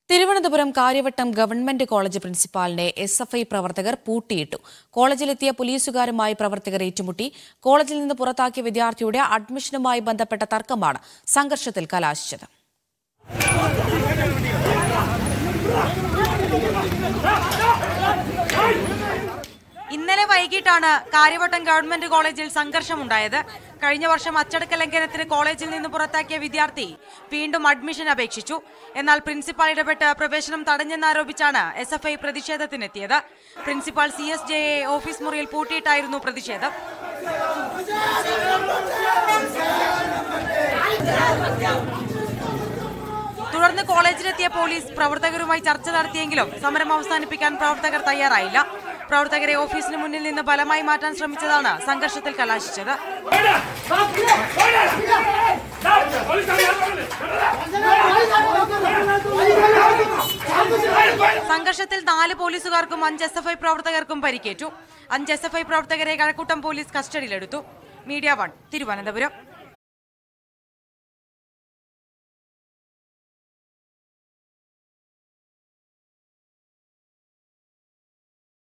Thiruvananthapuram Kariavattom government college പ്രിൻസിപ്പാളിനെ S F I പ്രവർത്തകർ പൂട്ടിയിട്ടു കോളേജിലെത്തിയ പോലീസുകാരുമായി പ്രവർത്തകർ ഏറ്റുമുട്ടി കോളേജിൽ നിന്ന് പുറത്താക്കിയ വിദ്യാർത്ഥിയുടെ അഡ്മിഷനുമായി ബന്ധപ്പെട്ട തർക്കമാണ് സംഘർഷത്തിൽ കലാശിച്ചത് ഇന്നലെ വൈകിട്ടാണ് കാര്യവട്ടം ഗവൺമെന്റ് കോളേജിൽ സംഘർഷമുണ്ടായത് കഴിഞ്ഞ വർഷം അച്ചടക്ക ലംഘനത്തിന് കോളേജിൽ നിന്ന് പുറത്താക്കിയ വിദ്യാർത്ഥി വീണ്ടും അഡ്മിഷൻ അപേക്ഷിച്ചു എന്നാൽ പ്രിൻസിപ്പാൾ ഇടപെട്ട് പ്രവേശനം തടഞ്ഞെന്നാരോപിച്ചാണ് എസ് എഫ് ഐ പ്രതിഷേധത്തിനെത്തിയത് principal C S J A office മുറിയിൽ പൂട്ടിയിട്ടായിരുന്നു പ്രതിഷേധം തുടർന്ന് കോളേജിലെത്തിയ പോലീസ് പ്രവർത്തകരുമായി ചർച്ച നടത്തിയെങ്കിലും സമരം അവസാനിപ്പിക്കാൻ പ്രവർത്തകർ തയ്യാറായില്ല പ്രവർത്തകരെ ഓഫീസിന് മുന്നിൽ നിന്ന് ബലമായി മാറ്റാൻ ശ്രമിച്ചതാണ് സംഘർഷത്തിൽ കലാശിച്ചത് സംഘർഷത്തിൽ നാല് പോലീസുകാർക്കും അഞ്ച് എസ് എഫ് ഐ പ്രവർത്തകർക്കും പരിക്കേറ്റു അഞ്ച് എസ് എഫ് ഐ പ്രവർത്തകരെ കഴക്കൂട്ടം പോലീസ് കസ്റ്റഡിയിലെടുത്തു മീഡിയ വൺ തിരുവനന്തപുരം